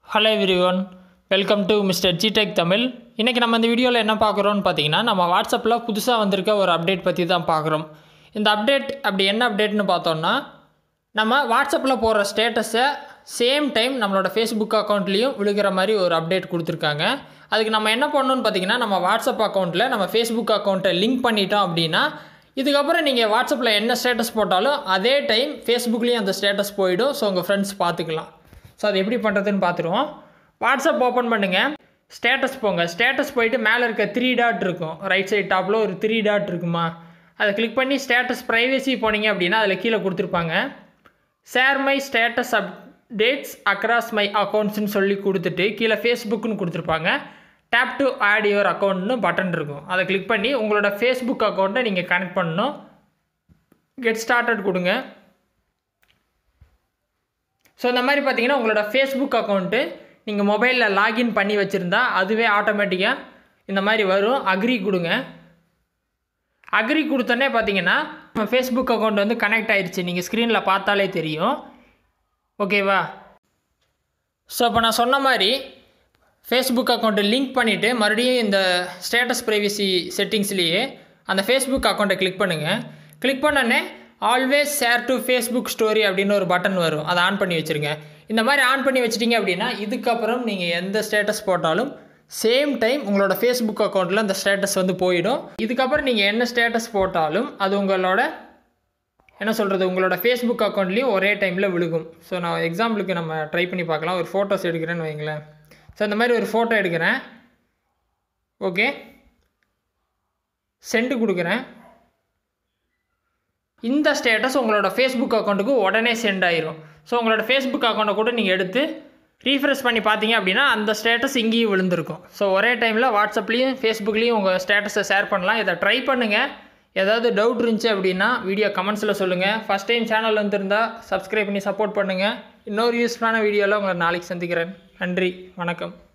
hello everyone welcome to mister ஜிடெக் தமிழ் இன்றைக்கி நம்ம இந்த வீடியோவில் என்ன பார்க்குறோன்னு பார்த்தீங்கன்னா நம்ம வாட்ஸ்அப்பில் புதுசாக வந்திருக்க ஒரு அப்டேட் பற்றி தான் பார்க்குறோம் இந்த அப்டேட் அப்படி என்ன அப்டேட்னு பார்த்தோம்னா நம்ம வாட்ஸ்அப்பில் போடுற ஸ்டேட்டஸை சேம் டைம் நம்மளோட ஃபேஸ்புக் அக்கௌண்ட்லேயும் விழுகிற மாதிரி ஒரு அப்டேட் கொடுத்துருக்காங்க அதுக்கு நம்ம என்ன பண்ணணும்னு பார்த்தீங்கன்னா நம்ம வாட்ஸ்அப் அக்கௌண்ட்டில் நம்ம ஃபேஸ்புக் அக்கௌண்ட்டை லிங்க் பண்ணிட்டோம் அப்படின்னா இதுக்கப்புறம் நீங்கள் வாட்ஸ்அப்பில் என்ன ஸ்டேட்டஸ் போட்டாலும் அதே டைம் ஃபேஸ்புக்லேயும் அந்த ஸ்டேட்டஸ் போயிடும் ஸோ உங்கள் ஃப்ரெண்ட்ஸ் பார்த்துக்கலாம் ஸோ அது எப்படி பண்ணுறதுன்னு பார்த்துருவோம் வாட்ஸ்அப் ஓப்பன் பண்ணுங்கள் ஸ்டேட்டஸ் போங்க ஸ்டேட்டஸ் போயிட்டு மேலே இருக்க த்ரீ டாட் இருக்கும் ரைட் சைட் டாப்பில் ஒரு த்ரீ டாட் இருக்குமா அதை கிளிக் பண்ணி ஸ்டேட்டஸ் ப்ரைவசி போனீங்க அப்படின்னா அதில் கீழே கொடுத்துருப்பாங்க share my status updates across my அக்கௌண்ட்ஸ்னு சொல்லி கொடுத்துட்டு கீழே ஃபேஸ்புக்னு கொடுத்துருப்பாங்க டேப் டு ஆட் யுவர் அக்கௌண்ட்னு பட்டன் இருக்கும் அதை கிளிக் பண்ணி உங்களோட ஃபேஸ்புக் அக்கௌண்ட்டை நீங்கள் கனெக்ட் பண்ணணும் கெட் ஸ்டார்டட் கொடுங்க ஸோ இந்த மாதிரி பார்த்தீங்கன்னா உங்களோட ஃபேஸ்புக் அக்கௌண்ட்டு நீங்கள் மொபைலில் லாகின் பண்ணி வச்சுருந்தா அதுவே ஆட்டோமேட்டிக்காக இந்த மாதிரி வரும் அக்ரி கொடுங்க அக்ரி கொடுத்தோன்னே பார்த்தீங்கன்னா நம்ம ஃபேஸ்புக் அக்கௌண்ட் வந்து கனெக்ட் ஆயிடுச்சு நீங்கள் ஸ்க்ரீனில் பார்த்தாலே தெரியும் ஓகேவா ஸோ இப்போ நான் சொன்ன மாதிரி ஃபேஸ்புக் அக்கௌண்ட்டை லிங்க் பண்ணிவிட்டு மறுபடியும் இந்த ஸ்டேட்டஸ் ப்ரைவசி செட்டிங்ஸ்லேயே அந்த ஃபேஸ்புக் அக்கௌண்ட்டை கிளிக் பண்ணுங்கள் கிளிக் பண்ணோன்னே always share to Facebook story அப்படின்னு ஒரு பட்டன் வரும் அதை ஆன் பண்ணி வச்சுருங்க இந்த மாதிரி ஆன் பண்ணி வச்சிட்டிங்க அப்படின்னா இதுக்கப்புறம் நீங்கள் எந்த ஸ்டேட்டஸ் போட்டாலும் சேம் டைம் உங்களோட ஃபேஸ்புக் அக்கௌண்ட்டில் அந்த ஸ்டேட்டஸ் வந்து போயிடும் இதுக்கப்புறம் நீங்கள் என்ன ஸ்டேட்டஸ் போட்டாலும் அது உங்களோட என்ன சொல்கிறது உங்களோட ஃபேஸ்புக் அக்கௌண்ட்லேயும் ஒரே டைமில் விழுகும் ஸோ நான் எக்ஸாம்பிளுக்கு நம்ம ட்ரை பண்ணி பார்க்கலாம் ஒரு ஃபோட்டோஸ் எடுக்கிறேன்னு வைங்களேன் ஸோ இந்த மாதிரி ஒரு ஃபோட்டோ எடுக்கிறேன் ஓகே சென்டு கொடுக்குறேன் இந்த ஸ்டேட்டஸ் உங்களோட ஃபேஸ்புக் அக்கௌண்ட்டுக்கு உடனே சென்ட் ஆயிரும் ஸோ உங்களோட ஃபேஸ்புக் அக்கௌண்ட்டை கூட நீங்கள் எடுத்து ரீஃப்ரெஷ் பண்ணி பார்த்தீங்க அப்படின்னா அந்த ஸ்டேட்டஸ் இங்கேயும் விழுந்திருக்கும் ஸோ ஒரே டைமில் வாட்ஸ்அப்லேயும் ஃபேஸ்புக்லேயும் உங்கள் ஸ்டேட்டஸை ஷேர் பண்ணலாம் இதை ட்ரை பண்ணுங்கள் ஏதாவது டவுட் இருந்துச்சு அப்படின்னா வீடியோ கமெண்ட்ஸில் சொல்லுங்கள் ஃபஸ்ட் டைம் சேனல் வந்துருந்தால் சப்ஸ்கிரைப் பண்ணி சப்போர்ட் பண்ணுங்கள் இன்னொரு யூஸ்ஃபுல்லான வீடியோவில் உங்களை நாளைக்கு சந்திக்கிறேன் நன்றி வணக்கம்